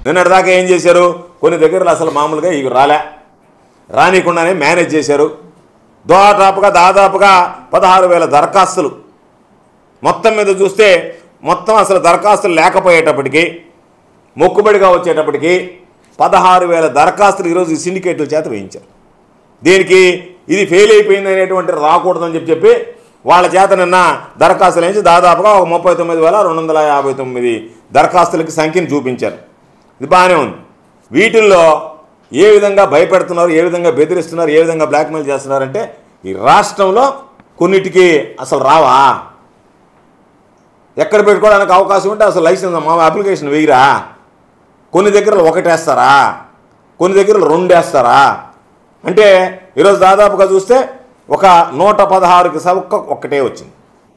నిన్నటిదాకా ఏం చేశారు కొన్ని దగ్గరలో అసలు మామూలుగా ఇవి రాలే రానికుండానే మేనేజ్ చేశారు దోటాపుగా దాదాపుగా పదహారు వేల దరఖాస్తులు మొత్తం మీద చూస్తే మొత్తం అసలు దరఖాస్తులు లేకపోయేటప్పటికి మొక్కుబడిగా వచ్చేటప్పటికి పదహారు వేల దరఖాస్తులు ఈరోజు ఈ సిండికేట్ల చేత వేయించారు దీనికి ఇది ఫెయిల్ అయిపోయింది అనేటువంటి రాకూడదని చెప్పి చెప్పి వాళ్ళ చేత నిన్న దరఖాస్తులు వేయించి దాదాపుగా ఒక ముప్పై తొమ్మిది వేల రెండు వందల యాభై తొమ్మిది దరఖాస్తులకి సంఖ్యను చూపించారు ఇది బాగానే ఉంది వీటిల్లో ఏ విధంగా భయపెడుతున్నారు ఏ విధంగా బెదిరిస్తున్నారు ఏ విధంగా బ్లాక్మెయిల్ చేస్తున్నారంటే ఈ రాష్ట్రంలో కొన్నిటికి అసలు రావా ఎక్కడ పెట్టుకోవడానికి అవకాశం ఉంటే అసలు లైసెన్స్ మా అప్లికేషన్ వేయరా కొన్ని దగ్గరలో ఒకటేస్తారా కొన్ని దగ్గరలో రెండు వేస్తారా అంటే ఈరోజు దాదాపుగా చూస్తే ఒక నూట పదహారుకి సవక్క ఒక్కటే వచ్చింది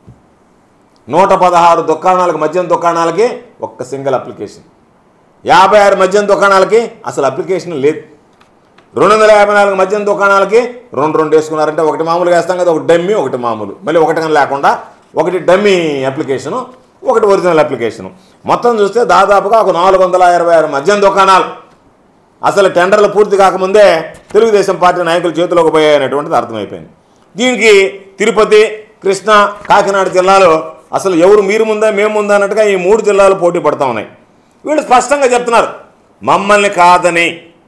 నూట పదహారు దుకాణాలకు మద్యం దుకాణాలకి ఒక్క సింగిల్ అప్లికేషన్ యాభై ఆరు మద్యం దుకాణాలకి అసలు అప్లికేషన్ లేదు రెండు వందల యాభై నాలుగు మద్యం దుకాణాలకి రెండు రెండు వేసుకున్నారంటే ఒకటి మామూలుగా వేస్తాం కదా ఒకటి డమ్మీ ఒకటి మామూలు మళ్ళీ ఒకటి కానీ లేకుండా ఒకటి డమ్మీ అప్లికేషను ఒకటి ఒరిజినల్ అప్లికేషను మొత్తం చూస్తే దాదాపుగా ఒక నాలుగు వందల ఇరవై ఆరు మద్యం దుకాణాలు అసలు టెండర్లు పూర్తి కాకముందే తెలుగుదేశం పార్టీ నాయకుల చేతిలోకి పోయాయి అనేటువంటిది అర్థమైపోయింది దీనికి తిరుపతి కృష్ణా కాకినాడ జిల్లాలో అసలు ఎవరు మీరు ముందా మేము ముందా అన్నట్టుగా ఈ మూడు జిల్లాలు పోటీ పడతా ఉన్నాయి వీళ్ళు స్పష్టంగా చెప్తున్నారు మమ్మల్ని కాదని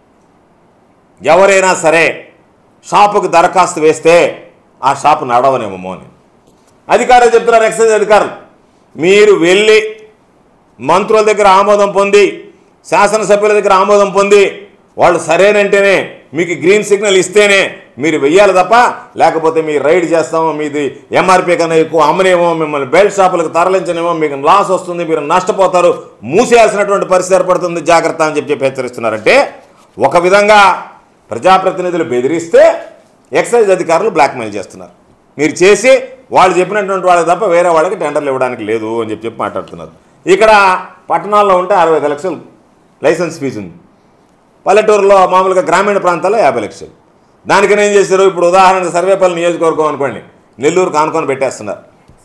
ఎవరైనా సరే షాపుకి దరఖాస్తు వేస్తే ఆ షాపు నడవనేమో అని అధికారులు చెప్తున్నారు ఎక్సైజ్ అధికారులు మీరు వెళ్ళి మంత్రుల దగ్గర ఆమోదం పొంది శాసనసభ్యుల దగ్గర ఆమోదం పొంది వాళ్ళు సరేనంటేనే మీకు గ్రీన్ సిగ్నల్ ఇస్తేనే మీరు వెయ్యాలి తప్ప లేకపోతే మీరు రైడ్ చేస్తామో మీది ఎంఆర్పీ కన్నా ఎక్కువ అమ్మనేమో మిమ్మల్ని బెల్ట్ షాపులకు తరలించనేమో మీకు లాస్ వస్తుంది మీరు నష్టపోతారు మూసేయాల్సినటువంటి పరిస్థితి ఏర్పడుతుంది జాగ్రత్త అని చెప్పి చెప్పి హెచ్చరిస్తున్నారంటే ఒక విధంగా ప్రజాప్రతినిధులు బెదిరిస్తే ఎక్సైజ్ అధికారులు బ్లాక్మెయిల్ చేస్తున్నారు మీరు చేసి వాళ్ళు చెప్పినటువంటి వాళ్ళకి తప్ప వేరే వాళ్ళకి టెండర్లు ఇవ్వడానికి లేదు అని చెప్పి చెప్పి మాట్లాడుతున్నారు ఇక్కడ పట్టణాల్లో ఉంటే అరవై ఐదు లక్షలు లైసెన్స్ ఫీజు ఉంది పల్లెటూరులో మామూలుగా గ్రామీణ ప్రాంతాల్లో యాభై లక్షలు దానికని ఏం చేశారు ఇప్పుడు ఉదాహరణకు సర్వేపల్లి నియోజకవర్గం అనుకోండి నెల్లూరు కానుకొని పెట్టేస్తున్నారు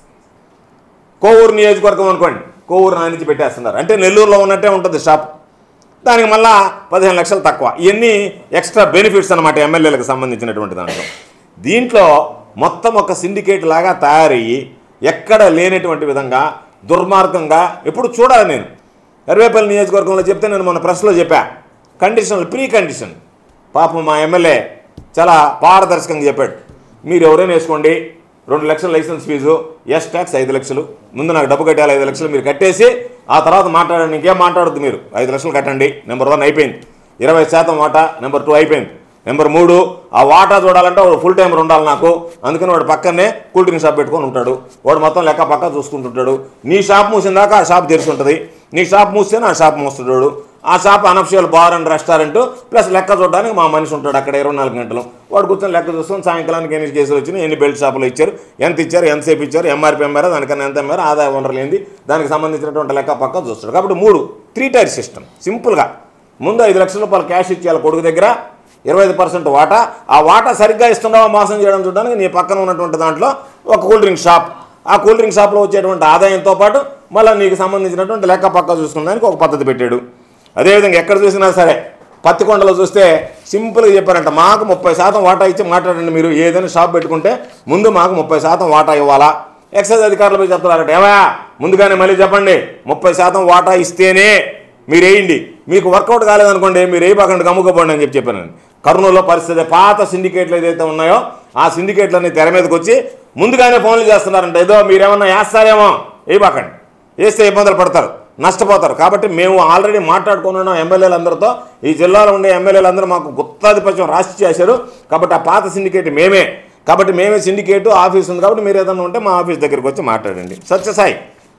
కోవూరు నియోజకవర్గం అనుకోండి కోవూరు నానించి పెట్టేస్తున్నారు అంటే నెల్లూరులో ఉన్నట్టే ఉంటుంది షాప్ దానికి మళ్ళా పదిహేను లక్షలు తక్కువ ఇవన్నీ ఎక్స్ట్రా బెనిఫిట్స్ అనమాట ఎమ్మెల్యేలకు సంబంధించినటువంటి దాంట్లో దీంట్లో మొత్తం ఒక సిండికేట్ లాగా తయారయ్యి ఎక్కడ లేనటువంటి విధంగా దుర్మార్గంగా ఎప్పుడు చూడాలి నేను ఎర్వేపల్లి నియోజకవర్గంలో చెప్తే నేను మన ప్రెస్లో చెప్పా కండిషనల్ ప్రీ కండిషన్ పాపం మా ఎమ్మెల్యే చాలా పారదర్శకంగా చెప్పాడు మీరు ఎవరైనా వేసుకోండి రెండు లక్షల లైసెన్స్ ఫీజు ఎస్ ట్యాక్స్ ఐదు లక్షలు ముందు నాకు డబ్బు కట్టాలి ఐదు లక్షలు మీరు కట్టేసి ఆ తర్వాత మాట్లాడండి ఇంకేం మాట్లాడద్దు మీరు ఐదు లక్షలు కట్టండి నెంబర్ వన్ అయిపోయింది ఇరవై శాతం వాటా నెంబర్ టూ అయిపోయింది నెంబర్ మూడు ఆ వాటా చూడాలంటే వాడు ఫుల్ టైమర్ ఉండాలి నాకు అందుకని వాడు పక్కనే కూల్ డ్రింక్ షాప్ పెట్టుకొని ఉంటాడు వాడు మొత్తం లెక్క పక్క చూసుకుంటుంటాడు నీ షాప్ మూసిన దాకా ఆ షాప్ తెరిచి ఉంటుంది నీ షాప్ మూస్తే నా షాప్ మూస్తుంటాడు ఆ shop unofficial bar and restaurant plus లెక్క చూడడానికి మా మనిషి ఉంటాడు అక్కడ ఇరవై నాలుగు గంటలు వాడు కూర్చొని లెక్క చూసుకొని సాయంకాలానికి ఎన్ని కేసులు వచ్చినాయి ఎన్ని బెల్ట్ షాపులు ఇచ్చారు ఎంత ఇచ్చారు ఎంతసేపు ఇచ్చారు ఎంఆర్పీ ఎంఆర్ దానికన్నా ఎంత ఎంఆర్ ఆదాయ వనరులు ఏంది దానికి సంబంధించినటువంటి లెక్క పక్క చూస్తాడు కాబట్టి మూడు త్రీ టైర్ సిస్టమ్ సింపుల్గా ముందు ఐదు లక్షల రూపాయలు క్యాష్ ఇచ్చేయాలి కొడుకు దగ్గర ఇరవై ఐదు పర్సెంట్ వాటా ఆ వాటా సరిగ్గా ఇస్తున్నావా మోసం చేయడం చూడడానికి నీ పక్కన ఉన్నటువంటి దాంట్లో ఒక కూల్ డ్రింక్ షాప్ ఆ కూల్ డ్రింక్ షాప్లో వచ్చేటువంటి ఆదాయంతో పాటు మళ్ళీ నీకు సంబంధించినటువంటి లెక్క పక్క చూసుకునేదానికి ఒక పద్ధతి పెట్టాడు అదేవిధంగా ఎక్కడ చూసినా సరే పత్తికొండలో చూస్తే సింపుల్గా చెప్పారంట మాకు ముప్పై శాతం వాటా ఇచ్చి మాట్లాడండి మీరు ఏదైనా షాప్ పెట్టుకుంటే ముందు మాకు ముప్పై శాతం వాటా ఇవ్వాలా ఎక్సైజ్ అధికారులు పోయి చెప్తున్నారట ఏమయ్యా ముందుగానే మళ్ళీ చెప్పండి ముప్పై శాతం వాటా ఇస్తేనే మీరు వేయండి మీకు వర్కౌట్ కాలేదనుకోండి మీరు వేయబాకండి గమ్ముకోపోండి అని చెప్పి చెప్పాను నేను. కర్నూలులో పరిస్థితి పాత సిండికేట్లు ఏదైతే ఉన్నాయో ఆ సిండికేట్లన్నీ తెర మీదకి వచ్చి ముందుగానే ఫోన్లు చేస్తున్నారంట ఏదో మీరేమన్నా వేస్తారేమో వేయబాకండి వేస్తే ఇబ్బందులు పడతారు నష్టపోతారు కాబట్టి మేము ఆల్రెడీ మాట్లాడుకున్నాం ఎమ్మెల్యేలు అందరితో ఈ జిల్లాలో ఉండే ఎమ్మెల్యేలు అందరూ మాకు గుత్తాధిపత్యం రాసి చేశారు కాబట్టి ఆ పాత సిండికేట్ మేమే కాబట్టి మేమే సిండికేట్ ఆఫీస్ ఉంది కాబట్టి మీరు ఏదైనా ఉంటే మా ఆఫీస్ దగ్గరికి వచ్చి మాట్లాడండి సత్యసాయి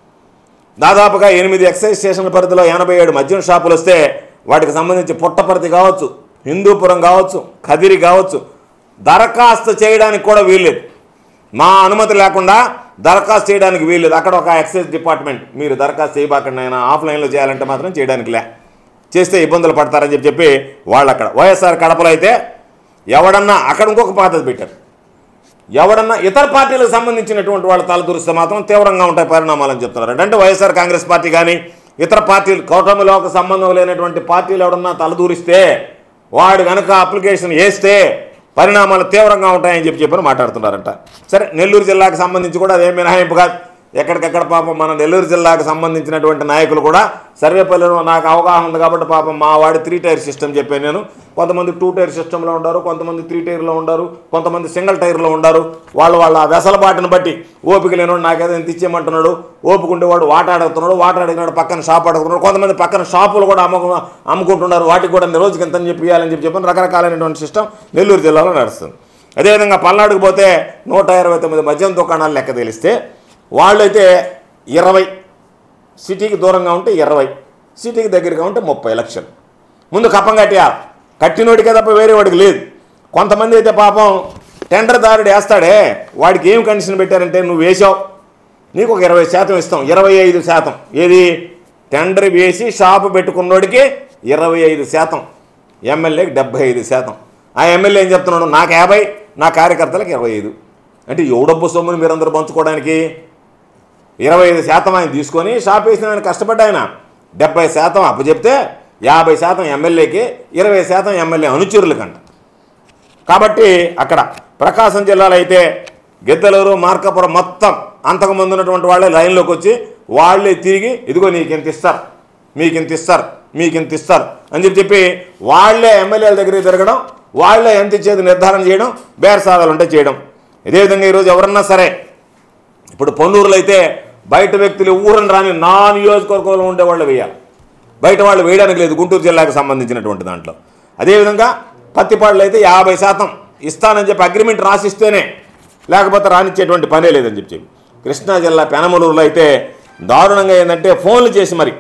దాదాపుగా ఎనిమిది ఎక్సైజ్ స్టేషన్ల పరిధిలో ఎనభై ఏడు మద్యం షాపులు వస్తే వాటికి సంబంధించి పుట్టపర్తి కావచ్చు హిందూపురం కావచ్చు కదిరి కావచ్చు దరఖాస్తు చేయడానికి కూడా వీల్లేదు మా అనుమతి లేకుండా దరఖాస్తు చేయడానికి వీల్లేదు అక్కడ ఒక ఎక్సైజ్ డిపార్ట్మెంట్ మీరు దరఖాస్తు చేయబాకండి ఆయన ఆఫ్లైన్లో చేయాలంటే మాత్రం చేయడానికి లే చేస్తే ఇబ్బందులు పడతారని చెప్పి చెప్పి వాళ్ళు అక్కడ వైఎస్ఆర్ కడపలో అయితే ఎవడన్నా అక్కడ ఇంకొక పద్ధతి పెట్టారు ఎవడన్నా ఇతర పార్టీలకు సంబంధించినటువంటి వాళ్ళు తలదూరిస్తే మాత్రం తీవ్రంగా ఉంటాయి పరిణామాలని చెప్తున్నారు అంటే వైఎస్ఆర్ కాంగ్రెస్ పార్టీ కానీ ఇతర పార్టీలు కూటమిలోకి సంబంధం లేనటువంటి పార్టీలు ఎవడన్నా తలదూరిస్తే వాడు కనుక అప్లికేషన్ వేస్తే పరిణామాలు తీవ్రంగా ఉంటాయని చెప్పి చెప్పని మాట్లాడుతున్నారంట సరే నెల్లూరు జిల్లాకు సంబంధించి కూడా అదేం మినహాయింపు కాదు ఎక్కడికెక్కడ పాపం మన నెల్లూరు జిల్లాకు సంబంధించినటువంటి నాయకులు కూడా సర్వేపల్లిలో నాకు అవగాహన ఉంది కాబట్టి పాపం మా వాడి త్రీ టైర్ సిస్టమ్ చెప్పాను నేను కొంతమంది టూ టైర్ సిస్టంలో ఉండారు కొంతమంది త్రీ టైర్లో ఉండారు కొంతమంది సింగిల్ టైర్లో ఉండారు వాళ్ళు వాళ్ళ వెసలబాటును బట్టి ఓపిక లేనివాడు నాకేదో ఎంత ఇచ్చేయమంటున్నాడు ఓపిక ఉండేవాడు వాట అడుగుతున్నాడు వాట అడిగినాడు పక్కన షాప్ అడుగుతున్నాడు కొంతమంది పక్కన షాపులు కూడా అమ్ముకు అమ్ముకుంటున్నారు వాటికి కూడా రోజుకి ఎంత అని చెప్పి ఇవ్వాలని చెప్పి చెప్పని రకరకాలైనటువంటి సిస్టమ్ నెల్లూరు జిల్లాలో నడుస్తుంది అదేవిధంగా పల్నాడుకు పోతే నూట ఇరవై తొమ్మిది మద్యం దుకాణాలు లెక్క తెలిస్తే వాళ్ళైతే ఇరవై సిటీకి దూరంగా ఉంటే ఇరవై సిటీకి దగ్గరగా ఉంటే ముప్పై లక్షలు ముందు కప్పం కట్టేయాలి కట్టినోడికే తప్ప వేరే వాడికి లేదు కొంతమంది అయితే పాపం టెండర్ దారుడు వేస్తాడే వాడికి ఏం కండిషన్ పెట్టారంటే నువ్వు వేసావు నీకు ఒక ఇరవై శాతం ఇస్తాం ఇరవై ఐదు శాతం ఏది టెండర్ వేసి షాపు పెట్టుకున్నోడికి ఇరవై ఐదు శాతం ఎమ్మెల్యేకి డెబ్బై ఐదు శాతం ఆ ఎమ్మెల్యే ఏం చెప్తున్నాడు నాకు యాభై నా కార్యకర్తలకు ఇరవై ఐదు అంటే ఎవడబ్బు సొమ్ముని మీరందరూ పంచుకోవడానికి ఇరవై ఐదు శాతం ఆయన తీసుకొని షాప్ వేసిన ఆయన కష్టపడ్డా ఆయన డెబ్బై శాతం అప్పచెప్తే యాభై శాతం ఎమ్మెల్యేకి ఇరవై శాతం ఎమ్మెల్యే అనుచరులకంట కాబట్టి అక్కడ ప్రకాశం జిల్లాలో అయితే గిద్దలూరు మార్కాపురం మొత్తం అంతకుముందు ఉన్నటువంటి వాళ్ళే లైన్లోకి వచ్చి వాళ్ళే తిరిగి ఇదిగో నీకు ఇంత ఇస్తారు మీకు ఇంత ఇస్తారు మీకు ఇంత ఇస్తారు అని చెప్పి చెప్పి వాళ్ళే ఎమ్మెల్యేల దగ్గరికి తిరగడం వాళ్ళే ఎంత ఇచ్చేది నిర్ధారణ చేయడం బేరసాదాలు ఉంటే చేయడం ఇదే విధంగా ఈరోజు ఎవరన్నా సరే ఇప్పుడు పొన్నూరులో అయితే బయట వ్యక్తులు ఊరని రాని నా నియోజకవర్గంలో ఉండే వాళ్ళు వేయాలి బయట వాళ్ళు వేయడానికి లేదు గుంటూరు జిల్లాకు సంబంధించినటువంటి దాంట్లో అదేవిధంగా పత్తిపాడులో అయితే యాభై శాతం ఇస్తానని చెప్పి అగ్రిమెంట్ రాసిస్తేనే లేకపోతే రానిచ్చేటువంటి పనే లేదని చెప్పి చెప్పి కృష్ణా జిల్లా పెనమలూరులో అయితే దారుణంగా ఏంటంటే ఫోన్లు చేసి మరి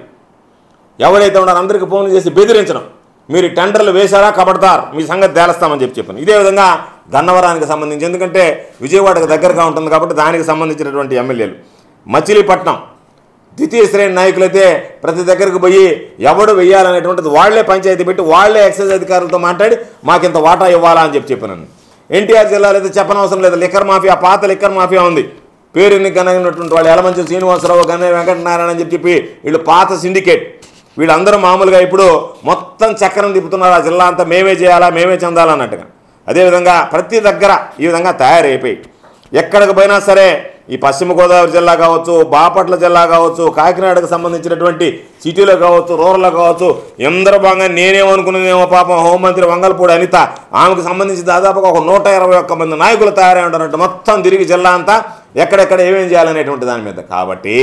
ఎవరైతే ఉన్నారో అందరికీ ఫోన్లు చేసి బెదిరించడం మీరు టెండర్లు వేశారా కబడతారు మీ సంగతి తేలుస్తామని చెప్పి చెప్పాను ఇదే విధంగా గన్నవరానికి సంబంధించి ఎందుకంటే విజయవాడకు దగ్గరగా ఉంటుంది కాబట్టి దానికి సంబంధించినటువంటి ఎమ్మెల్యేలు మచిలీపట్నం ద్వితీయ శ్రేణి నాయకులైతే ప్రతి దగ్గరకు పోయి ఎవడు వెయ్యాలనేటువంటిది వాళ్లే పంచాయతీ పెట్టి వాళ్లే ఎక్సైజ్ అధికారులతో మాట్లాడి మాకింత వాటా ఇవ్వాలా అని చెప్పి చెప్పాను ఎన్టీఆర్ జిల్లాలో అయితే చెప్పనవసరం లేదు లిక్కర్ మాఫియా పాత లిక్కర్ మాఫియా ఉంది పేరుని కనగినటువంటి వాళ్ళు ఎలమంచి శ్రీనివాసరావు గన్న వెంకటనారాయణ అని చెప్పి చెప్పి వీళ్ళు పాత సిండికేట్ వీళ్ళందరూ మామూలుగా ఇప్పుడు మొత్తం చక్రం తిప్పుతున్నారు ఆ జిల్లా అంతా మేమే చేయాలా మేమే చెందాలన్నట్టుగా అదేవిధంగా ప్రతి దగ్గర ఈ విధంగా తయారైపోయి ఎక్కడికి పోయినా సరే ఈ పశ్చిమ గోదావరి జిల్లా కావచ్చు బాపట్ల జిల్లా కావచ్చు కాకినాడకు సంబంధించినటువంటి సిటీలో కావచ్చు రూరల్లో కావచ్చు ఎందరో భాగంగా నేనేమనుకున్నదేమో పాపం హోంమంత్రి వంగల్పూడి అనిత ఆమెకు సంబంధించి దాదాపుగా ఒక నూట ఇరవై ఒక్క మంది నాయకులు తయారై ఉంటారంట మొత్తం తిరిగి జిల్లా అంతా ఎక్కడెక్కడ ఏమేం చేయాలనేటువంటి దాని మీద కాబట్టి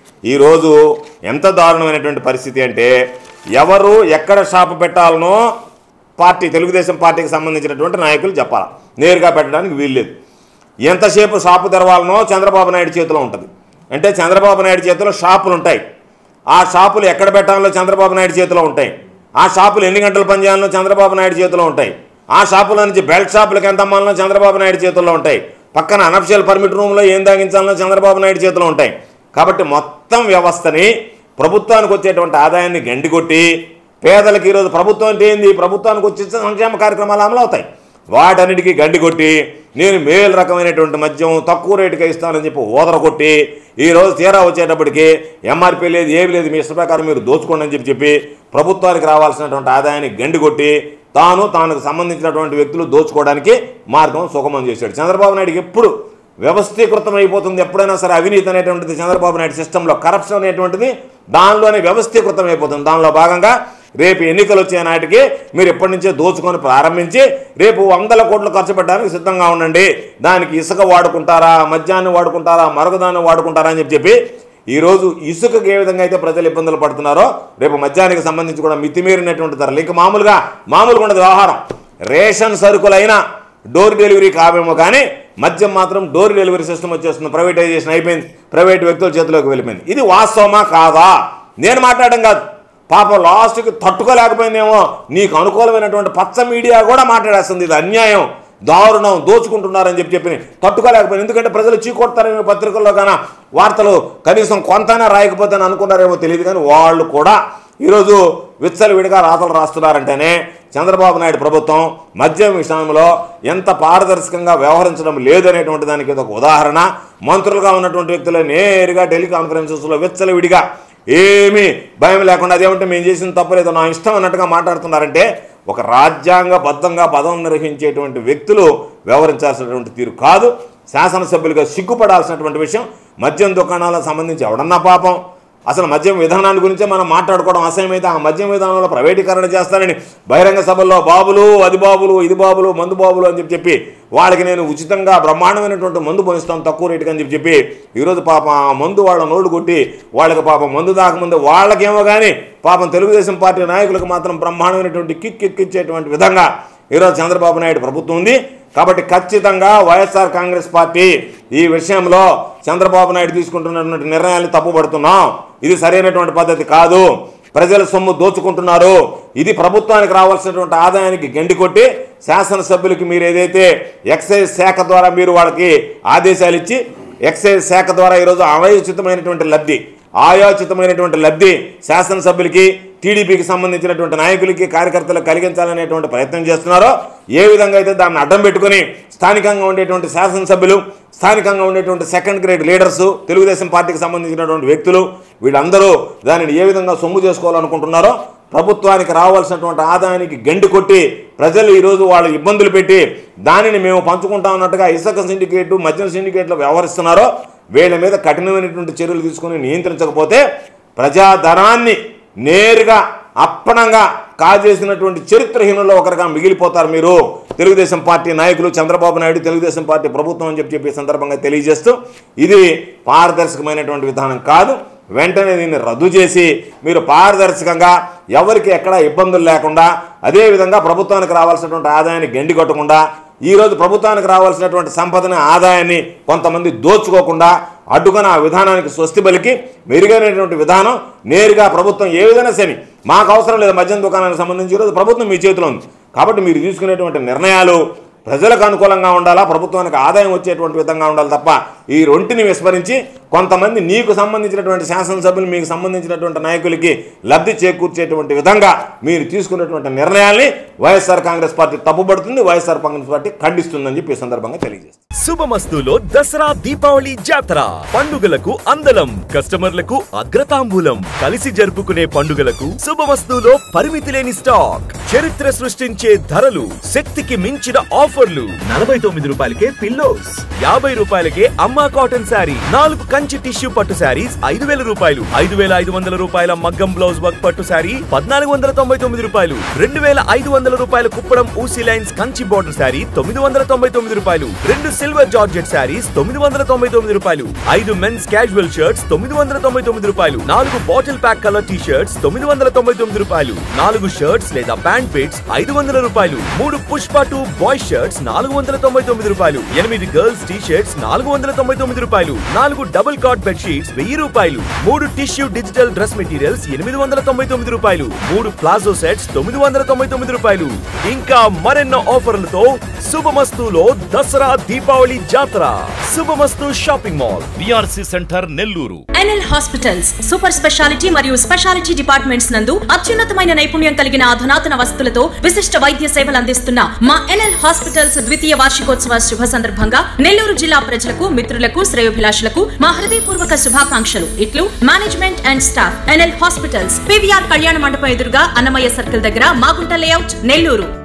ఈరోజు ఎంత దారుణమైనటువంటి పరిస్థితి అంటే ఎవరు ఎక్కడ షాపు పెట్టాలనో పార్టీ తెలుగుదేశం పార్టీకి సంబంధించినటువంటి నాయకులు చెప్పాలి నేరుగా పెట్టడానికి వీల్లేదు ఎంతసేపు షాపు తెరవాలనో చంద్రబాబు నాయుడు చేతిలో ఉంటుంది అంటే చంద్రబాబు నాయుడు చేతిలో షాపులు ఉంటాయి ఆ షాపులు ఎక్కడ పెట్టాలో చంద్రబాబు నాయుడు చేతిలో ఉంటాయి ఆ షాపులు ఎన్ని గంటలు పనిచేయాలనో చంద్రబాబు నాయుడు చేతిలో ఉంటాయి ఆ షాపుల నుంచి బెల్ట్ షాపులకు ఎంత అమ్మాలనో చంద్రబాబు నాయుడు చేతుల్లో ఉంటాయి పక్కన అనఫిషియల్ పర్మిట్ రూమ్లో ఏం తాగించాలనో చంద్రబాబు నాయుడు చేతిలో ఉంటాయి కాబట్టి మొత్తం వ్యవస్థని ప్రభుత్వానికి వచ్చేటువంటి ఆదాయాన్ని గండికొట్టి పేదలకు ఈరోజు ప్రభుత్వం అంటే ఏంది ప్రభుత్వానికి వచ్చే సంక్షేమ కార్యక్రమాలు అమలు అవుతాయి వాటన్నిటికీ గండి కొట్టి నేను మేలు రకమైనటువంటి మద్యం తక్కువ రేటుకి ఇస్తానని చెప్పి ఓదర కొట్టి ఈరోజు తీరా వచ్చేటప్పటికి ఎంఆర్పీ లేదు ఏమి లేదు మీ ఇష్ట ప్రకారం మీరు దోచుకోండి అని చెప్పి చెప్పి ప్రభుత్వానికి రావాల్సినటువంటి ఆదాయాన్ని గండి కొట్టి తాను తనకు సంబంధించినటువంటి వ్యక్తులు దోచుకోవడానికి మార్గం సుగమం చేశాడు చంద్రబాబు నాయుడుకి ఎప్పుడు వ్యవస్థీకృతం అయిపోతుంది ఎప్పుడైనా సరే అవినీతి అనేటువంటిది చంద్రబాబు నాయుడు సిస్టంలో కరప్షన్ అనేటువంటిది దానిలోనే వ్యవస్థీకృతం అయిపోతుంది దానిలో భాగంగా రేపు ఎన్నికలు వచ్చే నాటికి మీరు ఎప్పటి నుంచే దోచుకొని ప్రారంభించి రేపు వందల కోట్లు ఖర్చు పెట్టడానికి సిద్ధంగా ఉండండి దానికి ఇసుక వాడుకుంటారా మద్యాన్ని వాడుకుంటారా మరొకదాన్ని వాడుకుంటారా అని చెప్పి చెప్పి ఈరోజు ఇసుకకి ఏ విధంగా అయితే ప్రజలు ఇబ్బందులు పడుతున్నారో రేపు మద్యానికి సంబంధించి కూడా మితిమీరినటువంటి ధరలు ఇంకా మామూలుగా మామూలుగా ఉండదు వ్యవహారం రేషన్ సరుకులైనా డోర్ డెలివరీ కావేమో కానీ మద్యం మాత్రం డోర్ డెలివరీ సిస్టమ్ వచ్చేస్తుంది ప్రైవేటైజేషన్ అయిపోయింది ప్రైవేట్ వ్యక్తుల చేతిలోకి వెళ్ళిపోయింది ఇది వాస్తవమా కాదా నేను మాట్లాడడం కాదు పాపం లాస్ట్కి తట్టుకోలేకపోయిందేమో నీకు అనుకూలమైనటువంటి పచ్చ మీడియా కూడా మాట్లాడేస్తుంది ఇది అన్యాయం దారుణం దోచుకుంటున్నారని చెప్పి చెప్పి తట్టుకోలేకపోయింది ఎందుకంటే ప్రజలు చీకొడతారేమో పత్రికల్లో కానీ వార్తలు కనీసం కొంతైనా రాయకపోతే అని అనుకున్నారేమో తెలియదు కానీ వాళ్ళు కూడా ఈరోజు విచ్చలవిడిగా రాతలు రాస్తున్నారంటేనే చంద్రబాబు నాయుడు ప్రభుత్వం మద్యం విషయంలో ఎంత పారదర్శకంగా వ్యవహరించడం లేదనేటువంటి దానికి ఇది ఒక ఉదాహరణ మంత్రులుగా ఉన్నటువంటి వ్యక్తులు నేరుగా టెలికాన్ఫరెన్సెస్లో విచ్చలవిడిగా ఏమీ భయం లేకుండా అదేమంటే మేము చేసిన తప్పలేదు నా ఇష్టం అన్నట్టుగా మాట్లాడుతున్నారంటే ఒక రాజ్యాంగబద్ధంగా పదం నిర్వహించేటువంటి వ్యక్తులు వ్యవహరించాల్సినటువంటి తీరు కాదు శాసనసభ్యులుగా సిగ్గుపడాల్సినటువంటి విషయం మద్యం దుకాణాలకు సంబంధించి ఎవడన్నా పాపం అసలు మద్యం విధానాన్ని గురించే మనం మాట్లాడుకోవడం అసహ్యమైతే ఆ మద్యం విధానంలో ప్రైవేటీకరణ చేస్తానని బహిరంగ సభల్లో బాబులు అది బాబులు ఇది బాబులు మందు బాబులు అని చెప్పి చెప్పి వాళ్ళకి నేను ఉచితంగా బ్రహ్మాండమైనటువంటి మందు పోయిస్తాను తక్కువ రేటుకి అని చెప్పి చెప్పి ఈరోజు పాపం ఆ మందు వాళ్ళ నోళ్ళు కొట్టి వాళ్ళకి పాపం మందు దాకముందు వాళ్ళకేమో కానీ పాపం తెలుగుదేశం పార్టీ నాయకులకు మాత్రం బ్రహ్మాండమైనటువంటి కిక్ ఎక్కించేటువంటి విధంగా ఈరోజు చంద్రబాబు నాయుడు ప్రభుత్వం ఉంది కాబట్టి ఖచ్చితంగా వైఎస్ఆర్ కాంగ్రెస్ పార్టీ ఈ విషయంలో చంద్రబాబు నాయుడు తీసుకుంటున్నటువంటి నిర్ణయాన్ని తప్పుపడుతున్నాం ఇది సరైనటువంటి పద్ధతి కాదు ప్రజల సొమ్ము దోచుకుంటున్నారు ఇది ప్రభుత్వానికి రావాల్సినటువంటి ఆదాయానికి గండి కొట్టి శాసనసభ్యులకి మీరు ఏదైతే ఎక్సైజ్ శాఖ ద్వారా మీరు వాళ్ళకి ఆదేశాలు ఇచ్చి ఎక్సైజ్ శాఖ ద్వారా ఈరోజు అమయోచితమైనటువంటి లబ్ధి ఆయోచితమైనటువంటి లబ్ధి శాసనసభ్యులకి టీడీపీకి సంబంధించినటువంటి నాయకులకి కార్యకర్తలకు కలిగించాలనేటువంటి ప్రయత్నం చేస్తున్నారో ఏ విధంగా అయితే దాన్ని అడ్డం పెట్టుకొని స్థానికంగా ఉండేటువంటి శాసనసభ్యులు స్థానికంగా ఉండేటువంటి సెకండ్ గ్రేడ్ లీడర్స్ తెలుగుదేశం పార్టీకి సంబంధించినటువంటి వ్యక్తులు వీళ్ళందరూ దానిని ఏ విధంగా సొమ్ము చేసుకోవాలనుకుంటున్నారో ప్రభుత్వానికి రావాల్సినటువంటి ఆదాయానికి గండి కొట్టి ప్రజలు ఈరోజు వాళ్ళు ఇబ్బందులు పెట్టి దానిని మేము పంచుకుంటాం అన్నట్టుగా ఇసుక సిండికేట్ మద్యం సిండికేట్లు వ్యవహరిస్తున్నారో వీళ్ళ మీద కఠినమైనటువంటి చర్యలు తీసుకొని నియంత్రించకపోతే ప్రజాధనాన్ని నేరుగా అప్పనంగా కాజేసినటువంటి చరిత్రహీనుల్లో ఒకరిగా మిగిలిపోతారు మీరు తెలుగుదేశం పార్టీ నాయకులు చంద్రబాబు నాయుడు తెలుగుదేశం పార్టీ ప్రభుత్వం అని చెప్పి చెప్పే సందర్భంగా తెలియజేస్తూ ఇది పారదర్శకమైనటువంటి విధానం కాదు వెంటనే దీన్ని రద్దు చేసి మీరు పారదర్శకంగా ఎవరికి ఎక్కడ ఇబ్బందులు లేకుండా అదేవిధంగా ప్రభుత్వానికి రావాల్సినటువంటి ఆదాయాన్ని గండి కొట్టకుండా ఈరోజు ప్రభుత్వానికి రావాల్సినటువంటి సంపదని ఆదాయాన్ని కొంతమంది దోచుకోకుండా అడ్డుకుని ఆ విధానానికి స్వస్తి పలికి మెరుగైనటువంటి విధానం నేరుగా ప్రభుత్వం ఏ విధంగా సరే మాకు అవసరం లేదు మద్యం దుకాణానికి సంబంధించి ఈరోజు ప్రభుత్వం మీ చేతిలో ఉంది కాబట్టి మీరు తీసుకునేటువంటి నిర్ణయాలు ప్రజలకు అనుకూలంగా ఉండాలా ప్రభుత్వానికి ఆదాయం వచ్చేటువంటి విధంగా ఉండాలి తప్ప ఈ రొంటిని విస్మరించి కొంతమంది నీకు సంబంధించినటువంటి శాసనసభ్యులు మీకు సంబంధించినటువంటి నాయకులకి లబ్ధి చేకూర్చేటువంటి విధంగా మీరు తీసుకున్నటువంటి నిర్ణయాల్ని వైఎస్ఆర్ కాంగ్రెస్ పార్టీ తప్పుపడుతుంది వైఎస్ఆర్ కాంగ్రెస్ పార్టీ ఖండిస్తుందని చెప్పి ఈ సందర్భంగా తెలియజేస్తుంది శుభమస్తులో దసరా దీపావళి జాతర పండుగలకు అందలం కస్టమర్లకు అగ్రతాంబూలం కలిసి జరుపుకునే పండుగలకు శుభమస్తులో పరిమితి లేని స్టాక్ చరిత్ర సృష్టించే ధరలు శక్తికి మించిన ఆఫర్లు నలభై తొమ్మిది రూపాయలకే పిల్లోస్ యాభై రూపాయలకే అమ్మా కాటన్ శారీ నాలుగు కంచి టిష్యూ పట్టు శారీస్ ఐదు వేల రూపాయలు ఐదు వేల ఐదు వందల రూపాయల మగ్గం బ్లౌజ్ వర్క్ పట్టు శారీ పద్నాలుగు వందల తొంభై తొమ్మిది రూపాయలు రెండు వేల ఐదు వందల రూపాయల కుప్పడం ఊసీ లైన్స్ కంచి బోర్డర్ శారీ తొమ్మిది వందల తొంభై తొమ్మిది రూపాయలు రెండు సిల్వర్ జార్జెట్ శారీస్ తొమ్మిది వందల తొంభై తొమ్మిది రూపాయలు ఐదు మెన్స్ క్యాజువల్ షర్ట్స్ తొమ్మిది వందల తొంభై తొమ్మిది రూపాయలు నాలుగు bottle pack colour T shirts తొమ్మిది వందల తొంభై తొమ్మిది రూపాయలు నాలుగు షర్ట్స్ లేదా ప్యాంట్ పిట్స్ ఐదు వందల రూపాయలు మూడు పుష్ప టూ బాయ్ షర్ట్స్ నాలుగు వందల తొంభై తొమ్మిది రూపాయలు ఎనిమిది గర్ల్స్ టీ షర్ట్స్ నాలుగు వందల తొంభై తొమ్మిది రూపాయలు నాలుగు డబుల్ కాట్ బెడ్ షీట్స్ వెయ్యి రూపాయలు మూడు టిష్యూ డిజిటల్ డ్రెస్ మెటీరియల్స్ ఎనిమిది వందల తొంభై తొమ్మిది రూపాయలు మూడు ప్లాజో సెట్స్ తొమ్మిది వందల తొంభై తొమ్మిది రూపాయలు ఇంకా మరెన్నో ఆఫర్లతో శుభమస్తులో దసరా దీపావళి జాతర శుభమస్తు shopping mall BRC centre Nellore NL hospitals super speciality మరియు స్పెషాలిటీ డిపార్ట్మెంట్స్ నందు అత్యున్నతమైన నైపుణ్యం కలిగిన అధునాతన వస్తువులతో విశిష్ట వైద్య సేవలు అందిస్తున్న మా ఎన్ఎల్ హాస్పిటల్స్ ద్వితీయ వార్షికోత్సవ శుభ సందర్భంగా నెల్లూరు జిల్లా ప్రజలకు మిత్రులకు శ్రేయోభిలాషులకు మా హృదయపూర్వక శుభాకాంక్షలు ఇట్లు management and staff NL hospitals PVR Kalyana Mandapam ఎదురుగా అన్నమయ్య సర్కిల్ దగ్గర మాగుంట లేఅవుట్ నెల్లూరు